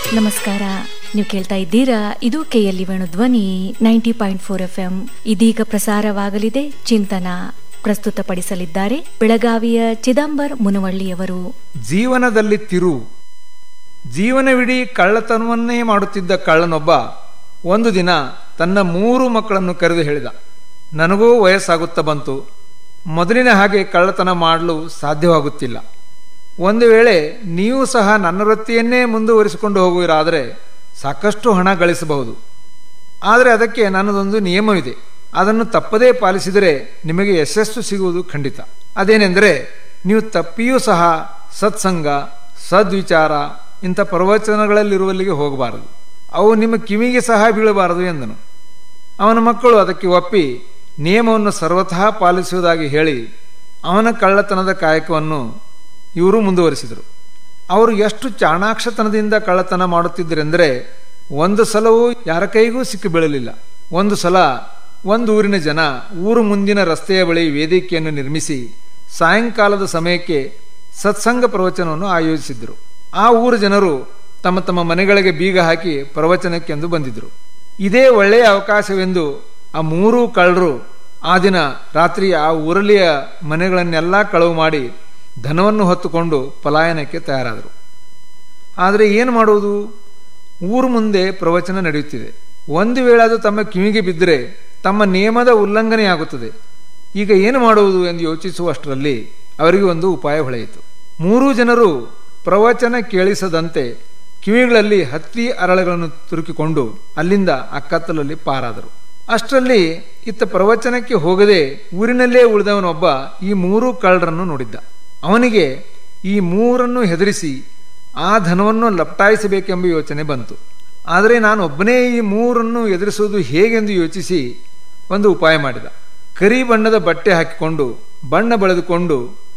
ನಮಸ್ಕಾರ ನೀವು ಕೇಳ್ತಾ ಇದ್ದೀರಾ ಇದು KLE Venu Dhwani ninety point four F M ಇದೀಗ ಪ್ರಸಾರವಾಗಲಿದೆ ಚಿಂತನ ಪ್ರಸ್ತುತಪಡಿಸಲಿದ್ದಾರೆ ಬೆಳಗಾವಿಯ ಚಿದಂಬರ್ ಮುನವಳ್ಳಿಯವರು ಜೀವನದಲ್ಲಿ ತಿರು ಜೀವನವಿಡೀ ಕಳ್ಳತನವನ್ನೇ ಮಾಡುತ್ತಿದ್ದ ಕಳ್ಳನೊಬ್ಬ ಒಂದು ದಿನ ತನ್ನ ಮೂರು ಮಕ್ಕಳನ್ನು ಕರೆದು ಹೇಳಿದ ನನಗೂ ವಯಸ್ಸಾಗುತ್ತಾ ಬಂತು ಮೊದಲಿನ ಹಾಗೆ ಕಳ್ಳತನ ಮಾಡಲು ಸಾಧ್ಯವಾಗುತ್ತಿಲ್ಲ ಒಂದು ವೇಳೆ ನೀವು ಸಹ ನನ್ನ ವೃತ್ತಿಯನ್ನೇ ಮುಂದುವರಿಸಿಕೊಂಡು ಹೋಗುವಿರಾದರೆ ಸಾಕಷ್ಟು ಹಣ ಗಳಿಸಬಹುದು ಆದರೆ ಅದಕ್ಕೆ ನನ್ನದೊಂದು ನಿಯಮವಿದೆ ಅದನ್ನು ತಪ್ಪದೇ ಪಾಲಿಸಿದರೆ ನಿಮಗೆ ಯಶಸ್ಸು ಸಿಗುವುದು ಖಂಡಿತ ಅದೇನೆಂದರೆ ನೀವು ತಪ್ಪಿಯೂ ಸಹ ಸತ್ಸಂಗ ಸದ್ವಿಚಾರ ಇಂಥ ಪ್ರವಚನಗಳಲ್ಲಿರುವಲ್ಲಿಗೆ ಹೋಗಬಾರದು ಅವು ನಿಮ್ಮ ಕಿವಿಗೆ ಸಹ ಬೀಳಬಾರದು ಎಂದನು ಅವನ ಮಕ್ಕಳು ಅದಕ್ಕೆ ಒಪ್ಪಿ ನಿಯಮವನ್ನು ಸರ್ವತಃ ಪಾಲಿಸುವುದಾಗಿ ಹೇಳಿ ಅವನ ಕಳ್ಳತನದ ಕಾಯಕವನ್ನು ಇವರು ಮುಂದುವರಿಸಿದರು ಅವರು ಎಷ್ಟು ಚಾಣಾಕ್ಷತನದಿಂದ ಕಳ್ಳತನ ಮಾಡುತ್ತಿದ್ದರೆಂದರೆ ಒಂದು ಸಲವೂ ಯಾರ ಕೈಗೂ ಸಿಕ್ಕಿ ಬೀಳಲಿಲ್ಲ ಒಂದು ಸಲ ಒಂದು ಊರಿನ ಜನ ಊರು ಮುಂದಿನ ರಸ್ತೆಯ ಬಳಿ ವೇದಿಕೆಯನ್ನು ನಿರ್ಮಿಸಿ ಸಾಯಂಕಾಲದ ಸಮಯಕ್ಕೆ ಸತ್ಸಂಗ ಪ್ರವಚನವನ್ನು ಆಯೋಜಿಸಿದ್ದರು ಆ ಊರು ಜನರು ತಮ್ಮ ತಮ್ಮ ಮನೆಗಳಿಗೆ ಬೀಗ ಹಾಕಿ ಪ್ರವಚನಕ್ಕೆಂದು ಬಂದಿದ್ದರು ಇದೇ ಒಳ್ಳೆಯ ಅವಕಾಶವೆಂದು ಆ ಮೂರೂ ಕಳ್ಳರು ಆ ದಿನ ರಾತ್ರಿ ಆ ಊರಲ್ಲಿಯ ಮನೆಗಳನ್ನೆಲ್ಲ ಕಳವು ಮಾಡಿ ಧನವನ್ನು ಹೊತ್ತುಕೊಂಡು ಪಲಾಯನಕ್ಕೆ ತಯಾರಾದರು ಆದರೆ ಏನು ಮಾಡುವುದು ಊರು ಮುಂದೆ ಪ್ರವಚನ ನಡೆಯುತ್ತಿದೆ ಒಂದು ವೇಳೆ ಅದು ತಮ್ಮ ಕಿವಿಗೆ ಬಿದ್ದರೆ ತಮ್ಮ ನಿಯಮದ ಉಲ್ಲಂಘನೆಯಾಗುತ್ತದೆ ಈಗ ಏನು ಮಾಡುವುದು ಎಂದು ಯೋಚಿಸುವಷ್ಟರಲ್ಲಿ ಅವರಿಗೆ ಒಂದು ಉಪಾಯ ಹೊಳೆಯಿತು ಮೂರೂ ಜನರು ಪ್ರವಚನ ಕೇಳಿಸದಂತೆ ಕಿವಿಗಳಲ್ಲಿ ಹತ್ತಿ ಅರಳುಗಳನ್ನು ತುರುಕಿಕೊಂಡು ಅಲ್ಲಿಂದ ಅಕ್ಕತ್ತಲಲ್ಲಿ ಪಾರಾದರು ಅಷ್ಟರಲ್ಲಿ ಇತ್ತ ಪ್ರವಚನಕ್ಕೆ ಹೋಗದೆ ಊರಿನಲ್ಲೇ ಉಳಿದವನೊಬ್ಬ ಈ ಮೂರೂ ಕಳ್ಳರನ್ನು ನೋಡಿದ್ದ ಅವನಿಗೆ ಈ ಮೂರನ್ನು ಹೆದರಿಸಿ ಆ ಧನವನ್ನು ಲಪಟಾಯಿಸಬೇಕೆಂಬ ಯೋಚನೆ ಬಂತು ಆದರೆ ನಾನು ಒಬ್ಬನೇ ಈ ಮೂರನ್ನು ಎದುರಿಸುವುದು ಹೇಗೆಂದು ಯೋಚಿಸಿ ಒಂದು ಉಪಾಯ ಮಾಡಿದ ಕರಿ ಬಣ್ಣದ ಬಟ್ಟೆ ಹಾಕಿಕೊಂಡು ಬಣ್ಣ ಬೆಳೆದುಕೊಂಡು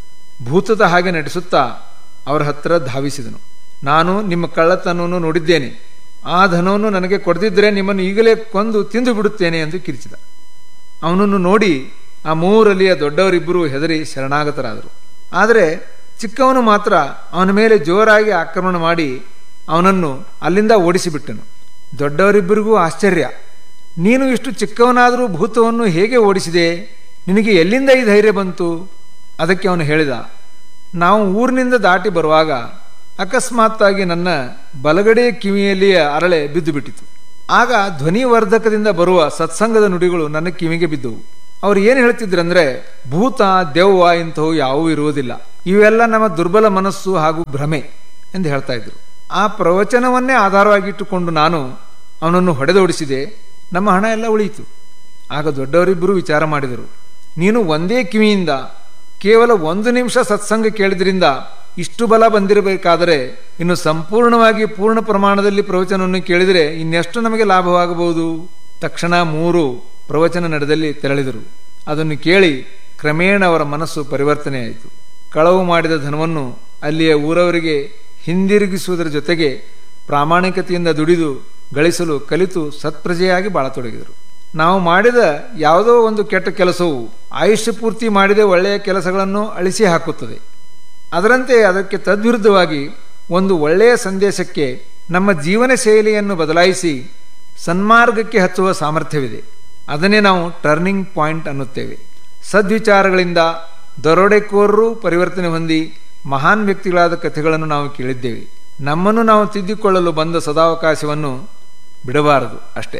ಭೂತದ ಹಾಗೆ ನಡೆಸುತ್ತಾ ಅವರ ಹತ್ತಿರ ಧಾವಿಸಿದನು ನಾನು ನಿಮ್ಮ ಕಳ್ಳತನವನ್ನು ನೋಡಿದ್ದೇನೆ ಆ ಧನವನ್ನು ನನಗೆ ಕೊಡದಿದ್ದರೆ ನಿಮ್ಮನ್ನು ಈಗಲೇ ಕೊಂದು ತಿಂದು ಬಿಡುತ್ತೇನೆ ಎಂದು ಕಿರಿಚಿದ ಅವನನ್ನು ನೋಡಿ ಆ ಮೂರಲ್ಲಿಯ ದೊಡ್ಡವರಿಬ್ಬರು ಹೆದರಿ ಶರಣಾಗತರಾದರು ಆದರೆ ಚಿಕ್ಕವನು ಮಾತ್ರ ಅವನ ಮೇಲೆ ಜೋರಾಗಿ ಆಕ್ರಮಣ ಮಾಡಿ ಅವನನ್ನು ಅಲ್ಲಿಂದ ಓಡಿಸಿಬಿಟ್ಟನು ದೊಡ್ಡವರಿಬ್ಬರಿಗೂ ಆಶ್ಚರ್ಯ ನೀನು ಇಷ್ಟು ಚಿಕ್ಕವನಾದರೂ ಭೂತವನ್ನು ಹೇಗೆ ಓಡಿಸಿದೆ ನಿನಗೆ ಎಲ್ಲಿಂದ ಈ ಧೈರ್ಯ ಬಂತು ಅದಕ್ಕೆ ಅವನು ಹೇಳಿದ ನಾವು ಊರಿನಿಂದ ದಾಟಿ ಬರುವಾಗ ಅಕಸ್ಮಾತ್ತಾಗಿ ನನ್ನ ಬಲಗಡೆಯ ಕಿವಿಯಲ್ಲಿಯ ಅರಳೆ ಬಿದ್ದು ಬಿಟ್ಟಿತು ಆಗ ಧ್ವನಿವರ್ಧಕದಿಂದ ಬರುವ ಸತ್ಸಂಗದ ನುಡಿಗಳು ನನ್ನ ಕಿವಿಗೆ ಬಿದ್ದವು ಅವ್ರು ಏನು ಹೇಳ್ತಿದ್ರಂದ್ರೆ ಭೂತ ದೆವ್ವ ಇಂಥವು ಯಾವುವು ಇರುವುದಿಲ್ಲ ಇವೆಲ್ಲ ನಮ್ಮ ದುರ್ಬಲ ಮನಸ್ಸು ಹಾಗೂ ಭ್ರಮೆ ಎಂದು ಹೇಳ್ತಾ ಇದ್ರು ಆ ಪ್ರವಚನವನ್ನೇ ಆಧಾರವಾಗಿಟ್ಟುಕೊಂಡು ನಾನು ಅವನನ್ನು ಹೊಡೆದೋಡಿಸಿದೆ ನಮ್ಮ ಹಣ ಎಲ್ಲ ಉಳಿಯಿತು ಆಗ ದೊಡ್ಡವರಿಬ್ಬರು ವಿಚಾರ ಮಾಡಿದರು ನೀನು ಒಂದೇ ಕಿವಿಯಿಂದ ಕೇವಲ ಒಂದು ನಿಮಿಷ ಸತ್ಸಂಗ ಕೇಳಿದ್ರಿಂದ ಇಷ್ಟು ಬಲ ಬಂದಿರಬೇಕಾದರೆ ಇನ್ನು ಸಂಪೂರ್ಣವಾಗಿ ಪೂರ್ಣ ಪ್ರಮಾಣದಲ್ಲಿ ಪ್ರವಚನವನ್ನು ಕೇಳಿದರೆ ಇನ್ನೆಷ್ಟು ನಮಗೆ ಲಾಭವಾಗಬಹುದು ತಕ್ಷಣ ಮೂರು ಪ್ರವಚನ ನಡೆದಲ್ಲಿ ತೆರಳಿದರು ಅದನ್ನು ಕೇಳಿ ಕ್ರಮೇಣ ಅವರ ಮನಸ್ಸು ಪರಿವರ್ತನೆಯಾಯಿತು ಕಳವು ಮಾಡಿದ ಧನವನ್ನು ಅಲ್ಲಿಯ ಊರವರಿಗೆ ಹಿಂದಿರುಗಿಸುವುದರ ಜೊತೆಗೆ ಪ್ರಾಮಾಣಿಕತೆಯಿಂದ ದುಡಿದು ಗಳಿಸಲು ಕಲಿತು ಸತ್ಪ್ರಜೆಯಾಗಿ ಬಾಳತೊಡಗಿದರು ನಾವು ಮಾಡಿದ ಯಾವುದೋ ಒಂದು ಕೆಟ್ಟ ಕೆಲಸವು ಆಯುಷ್ಯ ಪೂರ್ತಿ ಮಾಡಿದ ಒಳ್ಳೆಯ ಕೆಲಸಗಳನ್ನು ಅಳಿಸಿ ಹಾಕುತ್ತದೆ ಅದರಂತೆ ಅದಕ್ಕೆ ತದ್ವಿರುದ್ಧವಾಗಿ ಒಂದು ಒಳ್ಳೆಯ ಸಂದೇಶಕ್ಕೆ ನಮ್ಮ ಜೀವನ ಶೈಲಿಯನ್ನು ಬದಲಾಯಿಸಿ ಸನ್ಮಾರ್ಗಕ್ಕೆ ಹಚ್ಚುವ ಸಾಮರ್ಥ್ಯವಿದೆ ಅದನ್ನೇ ನಾವು ಟರ್ನಿಂಗ್ ಪಾಯಿಂಟ್ ಅನ್ನುತ್ತೇವೆ ಸದ್ವಿಚಾರಗಳಿಂದ ದರೋಡೆಕೋರರು ಪರಿವರ್ತನೆ ಹೊಂದಿ ಮಹಾನ್ ವ್ಯಕ್ತಿಗಳಾದ ಕಥೆಗಳನ್ನು ನಾವು ಕೇಳಿದ್ದೇವೆ ನಮ್ಮನ್ನು ನಾವು ತಿದ್ದಿಕೊಳ್ಳಲು ಬಂದ ಸದಾವಕಾಶವನ್ನು ಬಿಡಬಾರದು ಅಷ್ಟೇ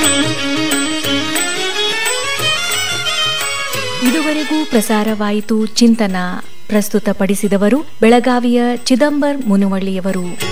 ಇದುವರೆಗೂ ಪ್ರಸಾರವಾಯಿತು ಚಿಂತನ ಪ್ರಸ್ತುತಪಡಿಸಿದವರು ಬೆಳಗಾವಿಯ ಚಿದಂಬರ್ ಮುನುವಳ್ಳಿಯವರು